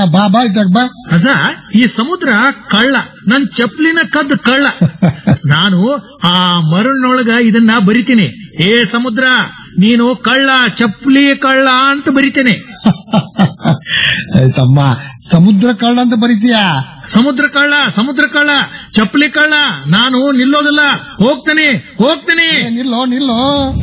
ಬಾ ಬಾ ಇದ್ದಾಗ ಬಾ ಅಜ ಈ ಸಮುದ್ರ ಕಳ್ಳ ನನ್ ಚಪ್ಲಿನ ಕದ್ದು ಕಳ್ಳ ನಾನು ಆ ಮರಳಿನೊಳಗ ಇದನ್ನ ಬರಿತೀನಿ ಏ ಸಮುದ್ರ ನೀನು ಕಳ್ಳ ಚಪ್ಲಿ ಕಳ್ಳ ಅಂತ ಬರಿತೇನೆ ಏ ತಮ್ಮ ಸಮುದ್ರ ಕಳ್ಳ ಅಂತ ಬರೀತೀಯಾ ಸಮುದ್ರ ಕಳ್ಳ ಸಮುದ್ರ ಕಳ್ಳ ಚಪ್ಲಿ ಕಳ್ಳ ನಾನು ನಿಲ್ಲೋದಿಲ್ಲ ಹೋಗ್ತೇನೆ ಹೋಗ್ತೇನೆ ಏ, ನಿಲ್ಲೋ ನಿಲ್ಲೋ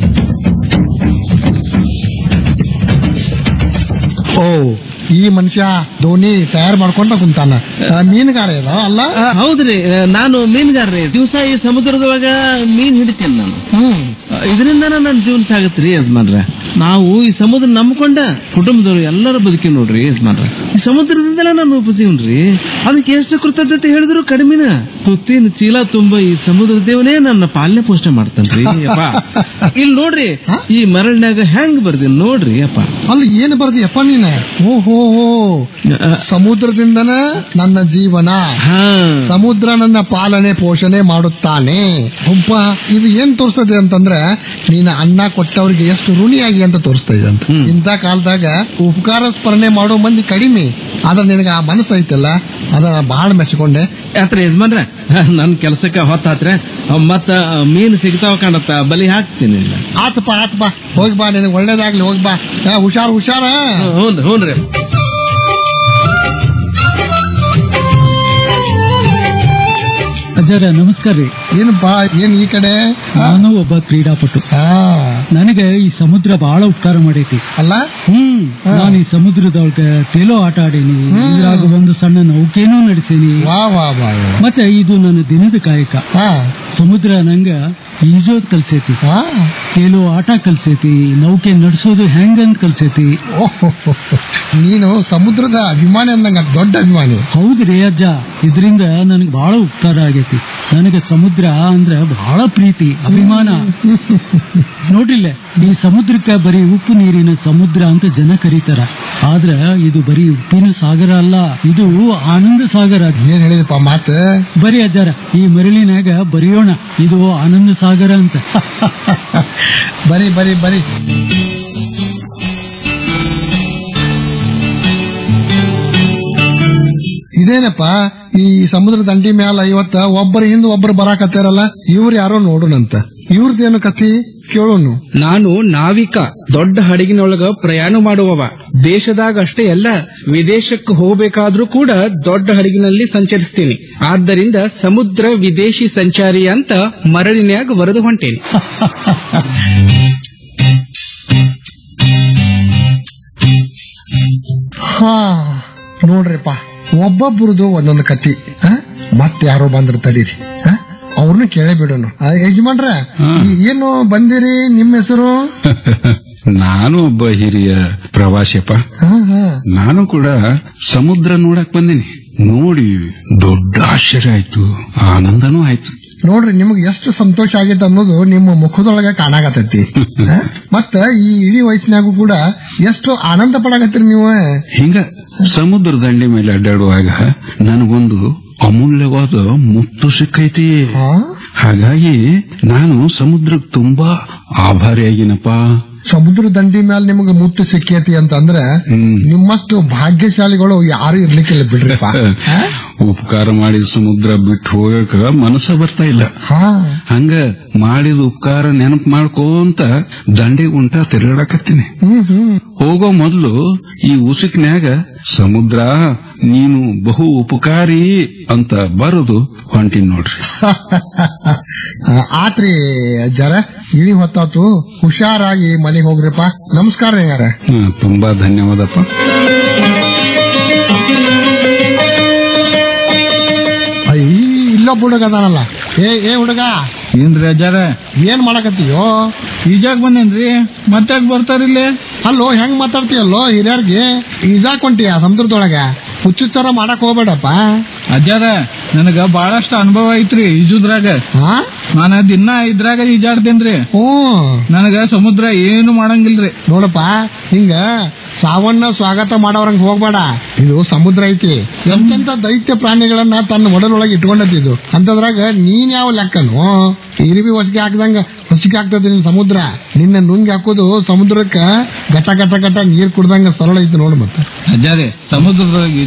ಓ ಈ ಮನುಷ್ಯ ಧೋನಿ ತಯಾರು ಮಾಡ್ಕೊಂತ ಕುಂತಾನ ಆ, ಮೀನುಗಾರ ಇದ ಅಲ್ಲ ಆ, ಹೌದ್ರಿ ಆ, ನಾನು ಮೀನುಗಾರ್ರಿ ದಿವಸ ಈ ಸಮುದ್ರದೊಳಗ ಮೀನ್ ಹಿಡಿತೀನಿ ನಾನು ಹ್ಮ್ ಇದರಿಂದ ನನ್ನ ಜೀವನ ಸಾಗತ್ರಿ ಯಜಮಾನ್ರ ನಾವು ಈ ಸಮುದ್ರ ನಂಬ್ಕೊಂಡ ಕುಟುಂಬದವ್ರು ಎಲ್ಲರೂ ಬದುಕಿ ನೋಡ್ರಿ ಯಜಮಾನ್ರ ಈ ಸಮುದ್ರದಿಂದಲೇ ನಾನು ಉಪಜೀವನ್ರಿ ಅದಕ್ಕೆ ಎಷ್ಟು ಕೃತಜ್ಞತೆ ಹೇಳಿದ್ರು ಕಡಿಮೆನ ತುತ್ತಿನ ಚೀಲ ತುಂಬ ಈ ಸಮುದ್ರ ದೇವನೇ ನನ್ನ ಪಾಲನೆ ಪೋಷಣೆ ಮಾಡ್ತಾನ್ರಿ ಅಪ್ಪ ಇಲ್ಲಿ ನೋಡ್ರಿ ಈ ಮರಳಿನಾಗ ಹೆಂಗ್ ಬರ್ದಿ ನೋಡ್ರಿ ಅಪ್ಪ ಅಲ್ಲಿ ಏನು ಬರ್ದಿಯಪ್ಪ ನೀನ ಓಹೋ ಆ, ಸಮುದ್ರದಿಂದನ ನನ್ನ ಜೀವನ ಹಾ ಸಮುದ್ರ ನನ್ನ ಪಾಲನೆ ಪೋಷಣೆ ಮಾಡುತ್ತಾನೆ ಒಬ್ಬ ಇದು ಏನ್ ತೋರಿಸ್ತದೆ ಅಂತಂದ್ರೆ ನೀನ ಅನ್ನ ಕೊಟ್ಟವ್ರಿಗೆ ಎಷ್ಟು ಋಣಿಯಾಗಿ ಅಂತ ತೋರಿಸ್ತಾ ಇದೆ ಅಂತ ಹ್ಮ್. ಇಂಥ ಕಾಲದಾಗ ಉಪಕಾರ ಸ್ಮರಣೆ ಮಾಡೋ ಮಂದಿ ಕಡಿಮೆ ಆದ್ರೆ ನಿನಗೆ ಆ ಮನಸ್ಸು ಐತಲ್ಲ ಅದನ್ನ ಬಹಳ ಮೆಚ್ಕೊಂಡೆ ಯಾತ್ರ ಯಜಮಾನ್ರ ನನ್ ಕೆಲ್ಸಕ್ಕೆ ಹೊತ್ತಾತ್ರ ಮತ್ತ ಮೀನು ಸಿಗ್ತಾವ ಕಾಣತ್ತ ಬಲಿ ಹಾಕ್ತೀನಿ ಆತಪ್ಪ ಆತಪ್ಪ ಹೋಗಿ ಬಾ ನಿನಗೆ ಒಳ್ಳೇದಾಗ್ಲಿ ಹೋಗಿ ಬಾ ಆ, ಹುಷಾರ್ ಹುಷಾರ ಹ್ಞೂ ಹ್ಞೂನ್ರಿ ಅಜ್ಜರ ನಮಸ್ಕಾರ ರೀ ಏನಪ್ಪ ಏನ್ ಈ ಕಡೆ ಆ, ನಾನು ಒಬ್ಬ ಕ್ರೀಡಾಪಟು ಆ, ನನಗೆ ಈ ಸಮುದ್ರ ಬಹಳ ಉಪಕಾರ ಮಾಡೈತಿ ಅಲ್ಲ ಹ್ಮ್ ನಾನು ಈ ಸಮುದ್ರದೊಳಗ ತೇಲೋ ಆಟ ಆಡೀನಿ ಇದ್ರಾಗ ಒಂದು ಸಣ್ಣ ನೌಕೆನೂ ನಡೆಸೀನಿ ವಾ ವಾ ವಾ ವಾ. ಮತ್ತೆ ಇದು ನನ್ನ ದಿನದ ಕಾಯಕ ಆ, ಸಮುದ್ರ ನಂಗ ಈಜೋದ್ ಕಲ್ಸೈತಿ ಆ, ತೇಲೋ ಆಟ ಕಲ್ಸೈತಿ ನೌಕೆ ನಡ್ಸೋದು ಹೆಂಗಂತ ಕಲ್ಸೈತಿ ಓಹೋ ನೀನು ಸಮುದ್ರದ ಅಭಿಮಾನಿ ಅಂದಂಗ ದೊಡ್ಡ ಅಭಿಮಾನಿ ಹೌದ್ರಿ ಅಜ್ಜ ಇದರಿಂದ ನನಗೆ ಬಹಳ ಉಪಕಾರ ಆಗೈತಿ ನನಗೆ ಸಮುದ್ರ ಅಂದ್ರ ಬಹಳ ಪ್ರೀತಿ ಅಭಿಮಾನ ನೋಡ್ರಿಲ್ಲ ಈ ಸಮುದ್ರಕ್ಕ ಬರೀ ಉಪ್ಪು ನೀರಿನ ಸಮುದ್ರ ಅಂತ ಜನ ಕರೀತಾರ ಆದ್ರ ಇದು ಬರೀ ಉಪ್ಪಿನ ಸಾಗರ ಅಲ್ಲ ಇದು ಆನಂದ ಸಾಗರ ಏನ್ ಹೇಳಿದಪ್ಪ ಮಾತು ಬರೀ ಅಜ್ಜಾರ ಈ ಮರಳಿನಾಗ ಬರೆಯೋಣ ಇದು ಆನಂದ ಸಾಗರ ಅಂತ ಬರಿ ಬರಿ ಬರಿ ಇದೇನಪ್ಪ ಈ ಸಮುದ್ರ ದಂಡಿ ಮ್ಯಾಲ ಇವತ್ತ ಒಬ್ಬರ ಹಿಂದ ಒಬ್ಬರು ಬರಾಕತ್ತಾರಲ್ಲ ಇವ್ರು ಯಾರೋ ನೋಡೋಣಂತ ಇವ್ರದ್ದೇನು ಕಥಿ ಕೇಳೋನು ನಾನು ನಾವಿಕ ದೊಡ್ಡ ಹಡಗಿನೊಳಗ ಪ್ರಯಾಣ ಮಾಡುವವ ದೇಶದಾಗ ಅಷ್ಟೇ ಅಲ್ಲ ವಿದೇಶಕ್ಕೆ ಹೋಗಬೇಕಾದ್ರೂ ಕೂಡ ದೊಡ್ಡ ಹಡಗಿನಲ್ಲಿ ಸಂಚರಿಸ್ತೀನಿ ಆದ್ದರಿಂದ ಸಮುದ್ರ ವಿದೇಶಿ ಸಂಚಾರಿ ಅಂತ ಮರಳಿನ್ಯಾಗ ವರೆದು ಹೊಂಟೇನಿ ಹಾ ನೋಡ್ರಿಪ್ಪ ಒಬ್ಬೊಬ್ರದು ಒಂದೊಂದು ಕತಿ ಹ? ಮತ್ ಯಾರೋ ಬಂದ್ರು ತಡೀರಿ ಹ? ಅವ್ರನ್ನ ಕೇಳೇ ಬಿಡೋನು ಆ, ಯಜಮಾನ್ರ ಈ- ಏನು ಬಂದಿರಿ ನಿಮ್ಮ ಹೆಸರು ನಾನು ಒಬ್ಬ ಹಿರಿಯ ಪ್ರವಾಸಿಯಪ್ಪ ಹಾ ಹಾ ನಾನು ಕೂಡ ಸಮುದ್ರ ನೋಡಕ್ ಬಂದಿನಿ ನೋಡಿ ದೊಡ್ಡ ಆಶ್ಚರ್ಯ ಆಯ್ತು ಆನಂದನೂ ಆಯ್ತು ನೋಡ್ರಿ ನಿಮ್ಗೆ ಎಷ್ಟು ಸಂತೋಷ ಆಗೈತೆ ಅನ್ನೋದು ನಿಮ್ಮ ಮುಖದೊಳಗ ಕಾಣಾಕತ್ತೈತಿ ಹ? ಮತ್ತ ಈ ಇಡೀ ವಯಸ್ಸಿನಾಗೂ ಕೂಡ ಎಷ್ಟು ಆನಂದ ಪಡಾಕತ್ತೀರಿ ನೀವು ಹಿಂಗ ಸಮುದ್ರ ದಂಡೆ ಮೇಲೆ ಅಡ್ಡಾಡುವಾಗ ನನಗೊಂದು ಅಮೂಲ್ಯವಾದ ಮುತ್ತು ಸಿಕ್ಕೈತಿ ಹಾ? ಹಾಗಾಗಿ ನಾನು ಸಮುದ್ರಕ್ಕೆ ತುಂಬಾ ಆಭಾರಿಯಾಗಿನಪ್ಪ ಸಮುದ್ರ ದಂಡಿ ಮೇಲೆ ನಿಮಗೆ ಮುತ್ತು ಸಿಕ್ಕೈತಿ ಅಂತಂದ್ರ ಹ್ಮ್. ನಿಮ್ಮಷ್ಟು ಭಾಗ್ಯಶಾಲಿಗಳು ಯಾರು ಇರ್ಲಿಕ್ಕಿಲ್ಲ ಬಿಡ್ರಿಪ್ಪ ಹ? ಉಪಕಾರ ಮಾಡಿದ ಸಮುದ್ರ ಬಿಟ್ಟು ಹೋಗಕ ಮನಸ್ಸ ಬರ್ತಾ ಇಲ್ಲ ಹಾ ಹಂಗ ಮಾಡಿದ ಉಪಕಾರ ನೆನಪು ಮಾಡ್ಕೋಂತ ದಂಡೆ ಉಂಟ ತಿರುಗಾಡಕತ್ತೀನಿ ಹ್ಮ್ ಹ್ಮ್ ಹೋಗೋ ಮೊದಲು ಈ ಉಸುಕ್ನ್ಯಾಗ ಸಮುದ್ರ ನೀನು ಬಹು ಉಪಕಾರಿ ಅಂತ ಬರೋದು ಹೊಂಟಿನ್ ನೋಡ್ರಿ ಆ, ಆತ್ರಿ ಜರ ಇಳಿ ಹೊತ್ತಾತು ಹುಷಾರಾಗಿ ಮನೆಗೆ ಹೋಗ್ರಿಪ್ಪ ನಮಸ್ಕಾರ ಹೆಂಗಾರ ಹ್ಮ್, ತುಂಬಾ ಧನ್ಯವಾದಪ್ಪ ಐ ಇಲ್ಲೊಬ್ಬ ಹುಡುಗ ಅದಾನಲ್ಲ ಏ ಏ ಹುಡುಗ ಏನ್ರಿ ಅಜ್ಜಾರ ಏನ್ ಮಾಡಕತ್ತೀಯೋ ಈಜಾಕ್ ಬಂದೇನ್ರಿ ಮತ್ತಾಕ್ ಬರ್ತಾರಿಲ್ಲಿ ಅಲ್ಲೋ ಹೆಂಗ್ ಮಾತಾಡ್ತೀಯಲ್ಲೋ ಹಿರಿಯರ್ಗೆ ಈಜಾಕ್ ಹೊಂಟಿಯ ಸಮುದ್ರದೊಳಗ ಹುಚ್ಚುಚ್ಚರ ಮಾಡಕ್ ಹೋಗ್ಬೇಡಪ್ಪ ಅಜ್ಜಾರ ನನಗ ಬಹಳಷ್ಟು ಅನುಭವ ಐತ್ರಿ ಈಜುದ್ರಾಗ ಹಾ ನಾನ ದಿನ ಇದ್ರಾಗ ಈಜಾಡ್ತೇನ್ರಿ ಹ್ಮ್ ನನಗ ಸಮುದ್ರ ಏನು ಮಾಡಂಗಿಲ್ರಿ ನೋಡಪ್ಪ ಹಿಂಗ ಸಾವನ್ನ ಸ್ವಾಗತ ಮಾಡೋರಂಗ್ ಹೋಗ್ಬೇಡ ಇದು ಸಮುದ್ರ ಐತಿ ಎಂತೆಂತ ದೈತ್ಯ ಪ್ರಾಣಿಗಳನ್ನ ತನ್ನ ಒಡಲೊಳಗೆ ಇಟ್ಕೊಂಡತ್ತಿದ್ದು ಅಂತದ್ರಾಗ ನೀನ್ ಯಾವ ಲೆಕ್ಕನು ಇರಿಬಿ ಹೊಸಿಗೆ ಹಾಕ್ದಂಗ ಹೊಸಿಗೆ ಹಾಕ್ತದ ನಿನ್ ಸಮುದ್ರ ನಿನ್ನ ನುಂಗಿ ಹಾಕೋದು ಸಮುದ್ರಕ್ಕ ಘಟ ಘಟ ಘಟ ನೀರ್ ಕುಡ್ದಂಗ ಸರಳ ಐತಿ ನೋಡು ಮತ್ತೆ ಅಜ್ಜಾರೆ ಸಮುದ್ರದೊಳಗೆ